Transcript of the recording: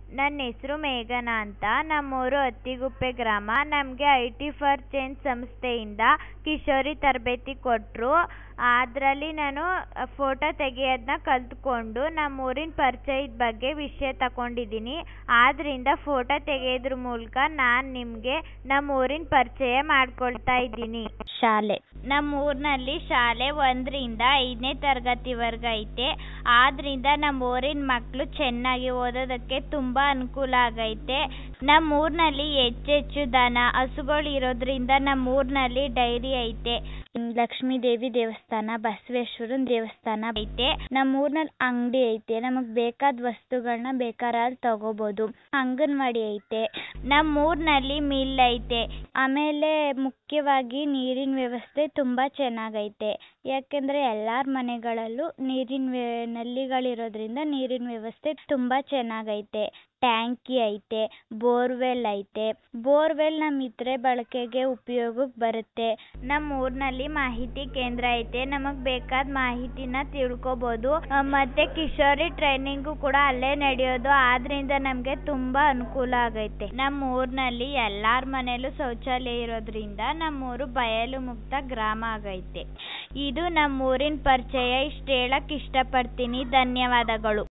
ನನ್ನ ಹೆಸರು ಮೇಘನಾ ಅಂತ ನಮ್ಮೂರು ಅತ್ತಿಗುಪ್ಪೆ ಗ್ರಾಮ ನಮಗೆ ಐ ಟಿ ಫಾರ್ ಚೇಂಜ್ ಸಂಸ್ಥೆಯಿಂದ ಕಿಶೋರಿ ತರಬೇತಿ ಕೊಟ್ಟರು ಅದರಲ್ಲಿ ನಾನು ಫೋಟೋ ತೆಗೆಯೋದನ್ನ ಕಲಿತ್ಕೊಂಡು ನಮ್ಮೂರಿನ ಪರಿಚಯದ ಬಗ್ಗೆ ವಿಷಯ ತಗೊಂಡಿದ್ದೀನಿ ಆದ್ದರಿಂದ ಫೋಟೋ ತೆಗೆಯೋದ್ರ ಮೂಲಕ ನಾನು ನಿಮಗೆ ನಮ್ಮೂರಿನ ಪರಿಚಯ ಮಾಡ್ಕೊಳ್ತಾ ಇದ್ದೀನಿ ಶಾಲೆ ನಮ್ಮೂರಿನಲ್ಲಿ ಶಾಲೆ ಒಂದರಿಂದ ಐದನೇ ತರಗತಿವರೆಗೂ ಐತೆ ಆದ್ದರಿಂದ ನಮ್ಮೂರಿನ ಮಕ್ಕಳು ಚೆನ್ನಾಗಿ ಓದೋದಕ್ಕೆ ತುಂಬ ಅನುಕೂಲ ಆಗೈತೆ ನಮ್ಮೂರಿನಲ್ಲಿ ಹೆಚ್ಚೆಚ್ಚು ದನ ಹಸುಗಳು ಇರೋದ್ರಿಂದ ನಮ್ಮೂರಿನಲ್ಲಿ ಡೈರಿ ಐತೆ ಲಕ್ಷ್ಮೀ ದೇವಿ ದೇವಸ್ಥಾನ ಬಸವೇಶ್ವರನ ದೇವಸ್ಥಾನ ಐತೆ ನಮ್ಮೂರಿನಲ್ಲಿ ಅಂಗಡಿ ಐತೆ ನಮಗೆ ಬೇಕಾದ ವಸ್ತುಗಳನ್ನ ಬೇಕಾರಲ್ಲಿ ತಗೋಬೋದು ಅಂಗನವಾಡಿ ಐತೆ ನಮ್ಮೂರಿನಲ್ಲಿ ಮಿಲ್ ಐತೆ ಆಮೇಲೆ ಮುಖ್ಯವಾಗಿ ನೀರಿನ ವ್ಯವಸ್ಥೆ ತುಂಬ ಚೆನ್ನಾಗೈತೆ ಯಾಕೆಂದರೆ ಎಲ್ಲರ ಮನೆಗಳಲ್ಲೂ ನೀರಿನ ನಲ್ಲಿಗಳಿರೋದ್ರಿಂದ ನೀರಿನ ವ್ಯವಸ್ಥೆ ತುಂಬ ಚೆನ್ನಾಗೈತೆ ಟ್ಯಾಂಕಿ ಐತೆ ಬೋರ್ವೆಲ್ ಐತೆ ಬೋರ್ವೆಲ್ ನಮ್ಮ ಇತರೆ ಬಳಕೆಗೆ ಉಪಯೋಗಕ್ಕೆ ಬರುತ್ತೆ ನಮ್ಮ ಊರಿನಲ್ಲಿ ಮಾಹಿತಿ ಕೇಂದ್ರ ಐತೆ ನಮಗೆ ಬೇಕಾದ ಮಾಹಿತಿನ ತಿಳ್ಕೊಬೋದು ಮತ್ತು ಕಿಶೋರಿ ಟ್ರೈನಿಂಗು ಕೂಡ ಅಲ್ಲೇ ನಡೆಯೋದು ಆದ್ದರಿಂದ ನಮಗೆ ತುಂಬ ಅನುಕೂಲ ಆಗೈತೆ ನಮ್ಮ ಊರಿನಲ್ಲಿ ಎಲ್ಲರ ಮನೆಯಲ್ಲೂ ಶೌಚಾಲಯ ಇರೋದ್ರಿಂದ ನಮ್ಮೂರು ಬಯಲು ಮುಕ್ತ ಗ್ರಾಮ ಆಗೈತೆ ಇದು ನಮ್ಮೂರಿನ ಪರಿಚಯ ಇಷ್ಟು ಹೇಳಕ್ಕೆ ಇಷ್ಟಪಡ್ತೀನಿ ಧನ್ಯವಾದಗಳು